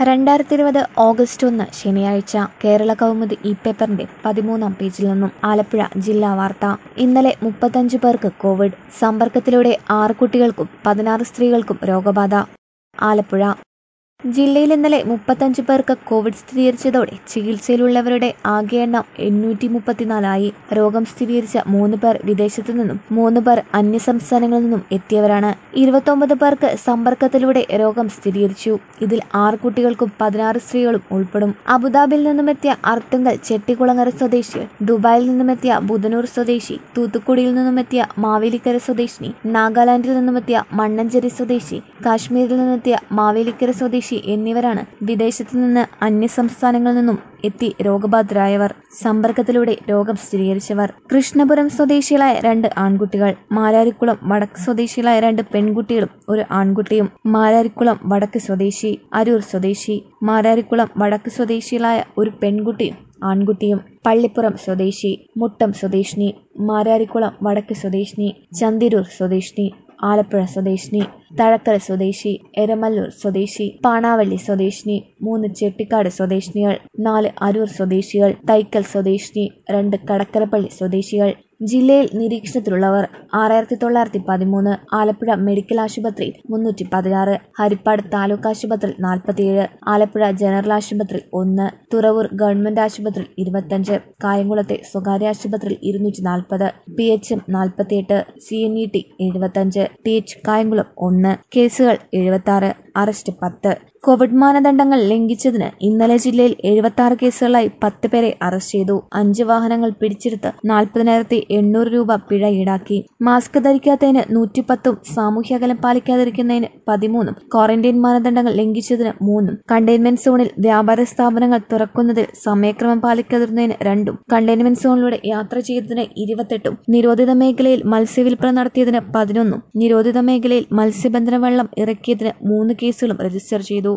രണ്ടായിരത്തി ഇരുപത് ഓഗസ്റ്റ് ഒന്ന് ശനിയാഴ്ച കേരള കൗമുദി ഈ പേപ്പറിന്റെ പതിമൂന്നാം പേജിൽ നിന്നും ആലപ്പുഴ ജില്ലാ വാർത്ത ഇന്നലെ മുപ്പത്തഞ്ച് പേർക്ക് കോവിഡ് സമ്പർക്കത്തിലൂടെ ആറ് കുട്ടികൾക്കും പതിനാറ് സ്ത്രീകൾക്കും രോഗബാധ ആലപ്പുഴ ജില്ലയിൽ ഇന്നലെ മുപ്പത്തഞ്ച് പേർക്ക് കോവിഡ് സ്ഥിരീകരിച്ചതോടെ ചികിത്സയിലുള്ളവരുടെ ആകെ എണ്ണം എണ്ണൂറ്റി മുപ്പത്തിനാലായി രോഗം സ്ഥിരീകരിച്ച മൂന്ന് പേർ വിദേശത്തു നിന്നും മൂന്ന് പേർ അന്യസംസ്ഥാനങ്ങളിൽ നിന്നും എത്തിയവരാണ് ഇരുപത്തൊമ്പത് പേർക്ക് സമ്പർക്കത്തിലൂടെ രോഗം സ്ഥിരീകരിച്ചു ഇതിൽ ആറ് കുട്ടികൾക്കും പതിനാറ് സ്ത്രീകളും ഉൾപ്പെടും അബുദാബിയിൽ നിന്നുമെത്തിയ അർത്തുങ്കൽ ചെട്ടിക്കുളങ്ങര സ്വദേശികൾ ദുബായിൽ നിന്നുമെത്തിയ ബുധനൂർ സ്വദേശി തൂത്തുക്കുടിയിൽ നിന്നുമെത്തിയ മാവേലിക്കര സ്വദേശിനി നാഗാലാൻഡിൽ നിന്നുമെത്തിയ മണ്ണഞ്ചേരി സ്വദേശി കാശ്മീരിൽ നിന്നെത്തിയ മാവേലിക്കര സ്വദേശി എന്നിവരാണ് വിദേശത്തു നിന്ന് അന്യസംസ്ഥാനങ്ങളിൽ നിന്നും എത്തി രോഗബാധിതരായവർ സമ്പർക്കത്തിലൂടെ രോഗം സ്ഥിരീകരിച്ചവർ കൃഷ്ണപുരം സ്വദേശികളായ രണ്ട് ആൺകുട്ടികൾ മാരാരിക്കുളം വടക്ക് സ്വദേശികളായ രണ്ട് പെൺകുട്ടികളും ഒരു ആൺകുട്ടിയും മാരാരിക്കുളം വടക്ക് സ്വദേശി അരൂർ സ്വദേശി മാരാരിക്കുളം വടക്ക് സ്വദേശികളായ ഒരു പെൺകുട്ടിയും ആൺകുട്ടിയും പള്ളിപ്പുറം സ്വദേശി മുട്ടം സ്വദേശിനി മാരാരിക്കുളം വടക്ക് സ്വദേശിനി ചന്തിരൂർ സ്വദേശിനി ആലപ്പുഴ സ്വദേശിനി തഴക്കര സ്വദേശി എരമല്ലൂർ സ്വദേശി പാണാവള്ളി സ്വദേശിനി മൂന്ന് ചെട്ടിക്കാട് സ്വദേശിനികൾ നാല് അരൂർ സ്വദേശികൾ തൈക്കൽ സ്വദേശിനി രണ്ട് കടക്കരപ്പള്ളി സ്വദേശികൾ ജില്ലയിൽ നിരീക്ഷണത്തിലുള്ളവർ ആറായിരത്തി തൊള്ളായിരത്തി പതിമൂന്ന് ആലപ്പുഴ മെഡിക്കൽ ആശുപത്രിയിൽ മുന്നൂറ്റി പതിനാറ് ഹരിപ്പാട് താലൂക്ക് ആശുപത്രിയിൽ നാൽപ്പത്തിയേഴ് ആലപ്പുഴ ജനറൽ ആശുപത്രിയിൽ ഒന്ന് തുറവൂർ ഗവൺമെന്റ് ആശുപത്രിയിൽ ഇരുപത്തഞ്ച് കായംകുളത്തെ സ്വകാര്യ ആശുപത്രിയിൽ ഇരുന്നൂറ്റി നാൽപ്പത് പി എച്ച് എം നാൽപ്പത്തിയെട്ട് സി എൻ ഇ ടി എഴുപത്തഞ്ച് ടി എച്ച് കായംകുളം ഒന്ന് കേസുകൾ എഴുപത്തി ആറ് അറസ്റ്റ് പത്ത് കോവിഡ് മാനദണ്ഡങ്ങൾ ലംഘിച്ചതിന് ഇന്നലെ ജില്ലയിൽ എഴുപത്തി ആറ് കേസുകളായി പത്ത് പേരെ അറസ്റ്റ് ചെയ്തു അഞ്ച് വാഹനങ്ങൾ പിടിച്ചെടുത്ത് നാൽപ്പതിനായിരത്തി എണ്ണൂറ് രൂപ പിഴ ഈടാക്കി മാസ്ക് ധരിക്കാത്തതിന് നൂറ്റിപ്പത്തും സാമൂഹ്യ അകലം പാലിക്കാതിരിക്കുന്നതിന് പതിമൂന്നും ക്വാറന്റൈൻ മാനദണ്ഡങ്ങൾ ലംഘിച്ചതിന് മൂന്നും കണ്ടെയ്ൻമെന്റ് സോണിൽ വ്യാപാര സ്ഥാപനങ്ങൾ തുറക്കുന്നതിൽ സമയക്രമം പാലിക്കാതിരുന്നതിന് രണ്ടും കണ്ടെയ്ൻമെന്റ് സോണിലൂടെ യാത്ര ചെയ്തതിന് ഇരുപത്തെട്ടും നിരോധിത മേഖലയിൽ മത്സ്യവില്പന നടത്തിയതിന് പതിനൊന്നും നിരോധിത മേഖലയിൽ മത്സ്യബന്ധന വെള്ളം ഇറക്കിയതിന് മൂന്ന് കേസുകളും രജിസ്റ്റർ ചെയ്തു